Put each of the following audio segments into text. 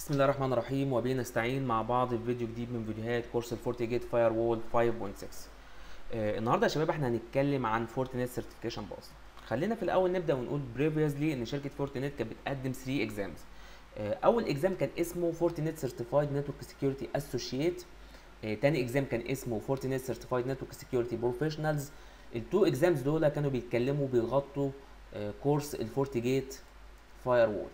بسم الله الرحمن الرحيم وبه نستعين مع بعض في فيديو جديد من فيديوهات كورس الفورتي جيت فاير وول 5.6 آه النهارده يا شباب احنا هنتكلم عن فورتينيت سيرتيفيكيشن باس خلينا في الاول نبدا ونقول بريفيوسلي ان شركه فورتينيت كانت بتقدم 3 اكزامز آه اول اكزام كان اسمه فورتينيت سيرتيفايد نتورك سكيورتي اسوشيت تاني اكزام كان اسمه فورتينيت سيرتيفايد نتورك سكيورتي بروفيشنالز التو اكزامز دول كانوا بيتكلموا بيغطوا آه كورس الفورتي جيت فاير وول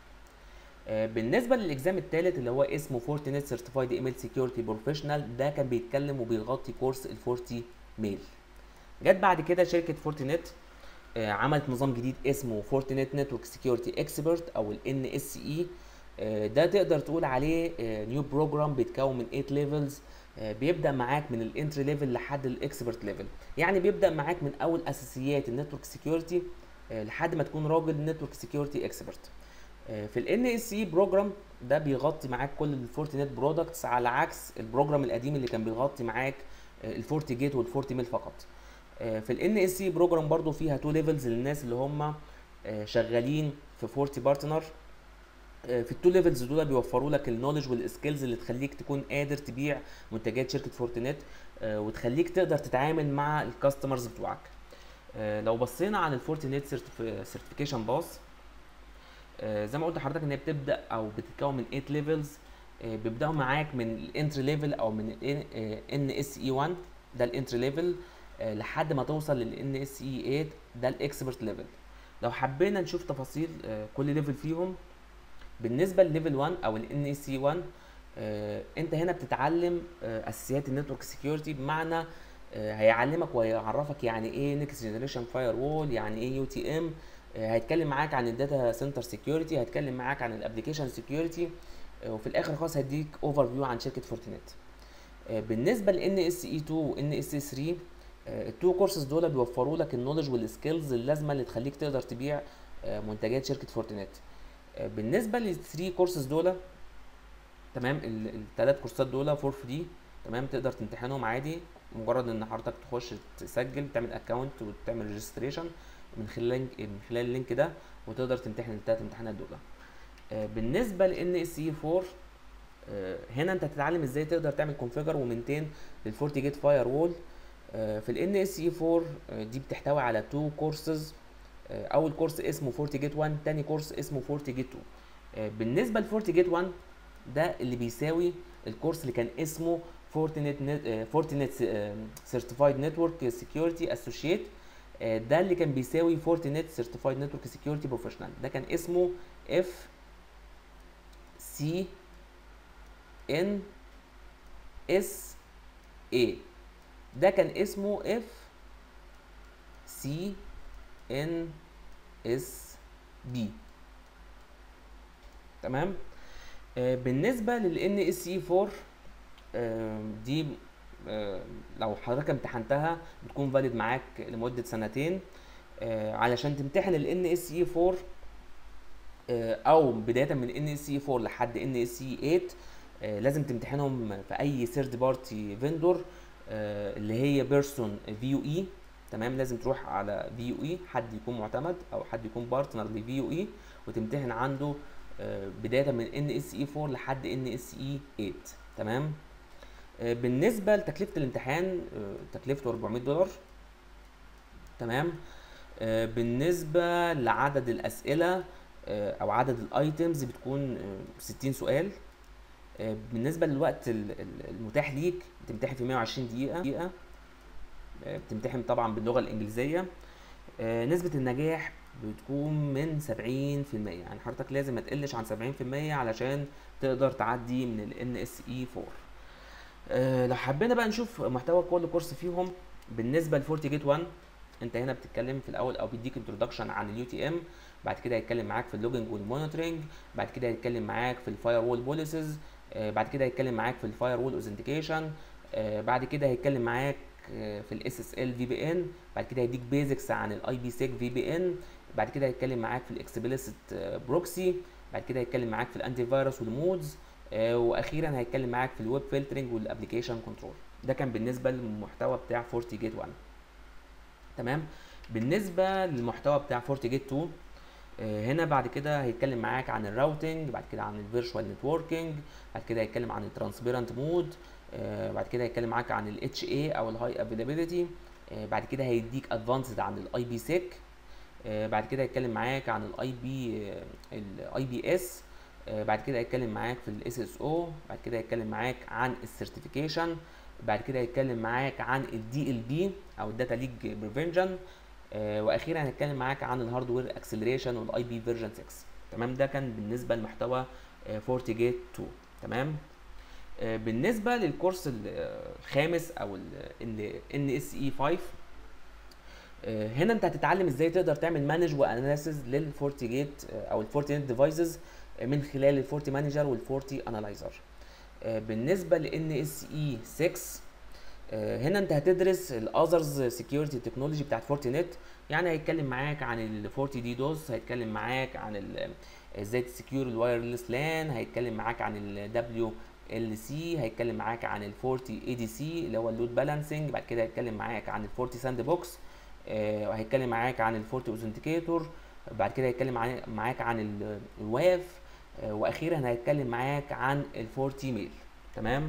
بالنسبه للاكزام الثالث اللي هو اسمه فورتينيت سيرتيفايد ايميل سكيورتي بروفيشنال ده كان بيتكلم وبيغطي كورس الفورتي ميل جت بعد كده شركه فورتينيت عملت نظام جديد اسمه فورتينيت نتورك سكيورتي اكسبرت او الان اس اي ده تقدر تقول عليه نيو بروجرام بيتكون من 8 ليفلز بيبدا معاك من الانتري ليفل لحد الاكسبرت ليفل يعني بيبدا معاك من اول اساسيات النتورك سكيورتي لحد ما تكون راجل نتورك سكيورتي اكسبرت في الان اس اي بروجرام ده بيغطي معاك كل الفورتي نت برودكتس على عكس البروجرام القديم اللي كان بيغطي معاك الفورتي جيت والفورتي ميل فقط في الان اس اي بروجرام برضو فيها تو ليفلز للناس اللي هم شغالين في فورتي بارتنر في التو ليفلز دول بيوفروا لك النولج والسكيلز اللي تخليك تكون قادر تبيع منتجات شركه فورتينيت وتخليك تقدر تتعامل مع الكاستمرز بتوعك لو بصينا على الفورتينيت سيرتيفيكيشن باس زي ما قلت لحضرتك ان هي بتبدا او بتتكون من 8 ليفلز بيبداوا معاك من الانتري ليفل او من ان اس اي 1 ده الانتري ليفل لحد ما توصل للان اس اي 8 ده الاكسبرت ليفل لو حبينا نشوف تفاصيل كل ليفل فيهم بالنسبه لليفل 1 او الان اس اي 1 انت هنا بتتعلم اساسيات النتورك سكيورتي بمعنى هيعلمك ويعرفك يعني ايه نيكست جنريشن فاير وول يعني ايه يو تي ام هيتكلم معاك عن الداتا سنتر سكيورتي هيتكلم معاك عن الابلكيشن سكيورتي وفي الاخر خالص هديك اوفر فيو عن شركه فورتينيت بالنسبه لان اس اي 2 وان اس اي 3 التو كورسز دول بيوفروا لك النولج والسكيلز اللازمه اللي تخليك تقدر تبيع منتجات شركه فورتينيت بالنسبه لل 3 كورسز دول تمام الثلاث كورسات دول فور فري تمام تقدر تمتحنهم عادي مجرد ان حضرتك تخش تسجل تعمل اكونت وتعمل ريجستريشن من خلال من خلال اللينك ده وتقدر تمتحن الثلاث امتحانات دول آه بالنسبه لان اس اي 4 آه هنا انت هتتعلم ازاي تقدر تعمل كونفيجر ومنتين للفورتي جيت فاير وول آه في الان اس اي 4 دي بتحتوي على تو كورسز اول كورس اسمه فورتي جيت 1 تاني كورس اسمه فورتي جيت 2 بالنسبه لفورتي جيت 1 ده اللي بيساوي الكورس اللي كان اسمه فورتينيت فورتينيت سيرتيفايد نتورك سكيورتي اسوشيت ده اللي كان بيساوي فورتينيت سيرتيفايد نتورك سكيورتي بروفيشنال ده كان اسمه اف سي ان اس اي ده كان اسمه اف سي ان اس بي تمام آه بالنسبه للان اس اي 4 آه دي آه لو حضرتك امتحنتها بتكون فاليد معاك لمده سنتين آه علشان تمتحن ال ان اس اي 4 آه او بدايه من ان اس اي 4 لحد ان اس اي 8 لازم تمتحنهم في اي ثيرد بارتي فيندور اللي هي بيرسون في يو اي تمام لازم تروح على في يو اي حد يكون معتمد او حد يكون بارتنر لفي يو اي وتمتحن عنده بدايه من ان اس اي 4 لحد ان اس اي 8 تمام بالنسبة لتكلفة الامتحان تكلفته 400 دولار تمام بالنسبة لعدد الأسئلة أو عدد الأيتمز بتكون 60 سؤال بالنسبة للوقت المتاح ليك بتمتحن في 120 دقيقة دقيقة بتمتحن طبعا باللغة الإنجليزية نسبة النجاح بتكون من 70% يعني حضرتك لازم ما تقلش عن 70% علشان تقدر تعدي من ال NSE 4 أه لو حبينا بقى نشوف محتوى كل كورس فيهم بالنسبه لفورتي جيت 1 انت هنا بتتكلم في الاول او بيديك انتروداكشن عن اليو تي ام بعد كده هيتكلم معاك في اللوجنج والمونيتورنج بعد كده هيتكلم معاك في الفاير وول بوليسز أه بعد كده هيتكلم معاك في الفاير وول اوثنتيكيشن أه بعد كده هيتكلم معاك في الاس اس ال في بي ان بعد كده هيديك بيزكس عن الاي بي سيك في بي ان بعد كده هيتكلم معاك في الاكسبلسيت بروكسي بعد كده هيتكلم معاك في الانتي فيروس والمودز آه واخيرا هيتكلم معاك في الويب فلترنج والابلكيشن كنترول ده كان بالنسبه للمحتوى بتاع فورتي جيت 1 تمام بالنسبه للمحتوى بتاع فورتي جيت 2 آه، هنا بعد كده هيتكلم معاك عن الراوتنج بعد كده عن الفيرتشوال نتوركينج بعد كده هيتكلم عن الترانسبيرنت مود بعد كده هيتكلم معاك عن الاتش اي او الهاي افيلابيلتي بعد كده هيديك ادفانسد عن الاي بي سيك بعد كده هيتكلم معاك عن الاي بي الاي بي اس بعد كده هيتكلم معاك في الاس اس او بعد كده هيتكلم معاك عن السيرتيفيكيشن بعد كده هيتكلم معاك عن الدي ال بي او الداتا ليج بريفنشن واخيرا هنتكلم معاك عن الهاردوير اكسلريشن والاي بي فيرجن 6 تمام ده كان بالنسبه لمحتوى فورتي جيت 2 تمام آه، بالنسبه للكورس ال- آه، الخامس او ان اس اي 5 آه، هنا انت هتتعلم ازاي تقدر تعمل مانج واناليسز للفورتي جيت او الفورتي نت ديفايسز من خلال الفورتي مانجر والفورتي انالايزر بالنسبه لان اس اي 6 آه، هنا انت هتدرس الاذرز سكيورتي تكنولوجي بتاعت فورتي نت يعني هيتكلم معاك عن الفورتي دي دوس هيتكلم معاك عن ال- ازاي تسكيور الوايرلس لان هيتكلم معاك عن الدبليو ال سي هيتكلم معاك عن الفورتي اي دي سي اللي هو اللود بالانسنج بعد كده هيتكلم معاك عن الفورتي ساند بوكس آه، وهيتكلم معاك عن الفورتي اوثنتيكيتور بعد كده هيتكلم عن- معاك عن ال- الواف آه، واخيرا هيتكلم معاك عن الفورتي ميل تمام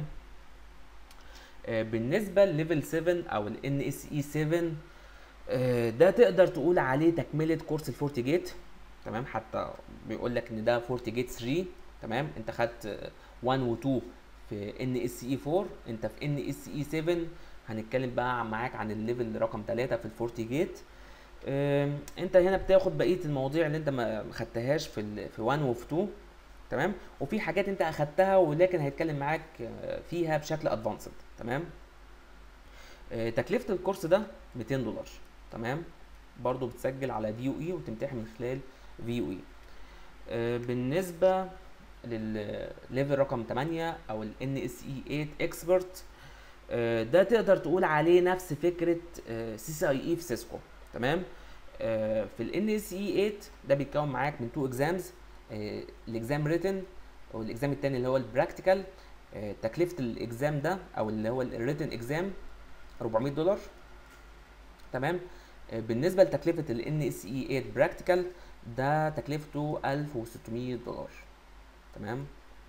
آه، بالنسبه لليفل 7 او ال ان اس اي 7 آه، ده تقدر تقول عليه تكمله كورس الفورتي جيت تمام حتى بيقول لك ان ده فورتي جيت 3 تمام انت خدت آه، 1 و 2 في ان اس اي 4 انت في ان اس اي 7 هنتكلم بقى معاك عن الليفل رقم 3 في الفورتي جيت آم، انت هنا بتاخد بقيه المواضيع اللي انت ما ما خدتهاش في ال في 1 وفي 2 تمام وفي حاجات انت اخدتها ولكن هيتكلم معاك آه، فيها بشكل ادفانسد تمام آه، تكلفه الكورس ده 200 دولار تمام برضو بتسجل على دي يو اي وتمتحن من خلال في يو اي بالنسبه للليفل رقم 8 او ال ان اس اي 8 اكسبرت ده تقدر تقول عليه نفس فكره سي سي اي اي في سيسكو تمام آه، في ال ان اس اي 8 ده بيتكون معاك من تو اكزامز الاكزام ريتن والاكزام التاني اللي هو البراكتيكال تكلفه الاكزام ده او اللي هو الريتن اكزام 400 دولار تمام آه، بالنسبه لتكلفه ال ان اس اي 8 براكتيكال ده تكلفته 1600 دولار تمام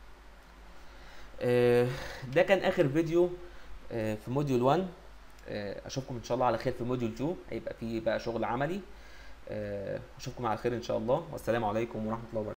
آه، ده كان اخر فيديو آه، في موديول 1 آه، اشوفكم ان شاء الله على خير في موديول 2 هيبقى فيه بقى شغل عملي آه، اشوفكم على خير ان شاء الله والسلام عليكم ورحمه الله وبركاته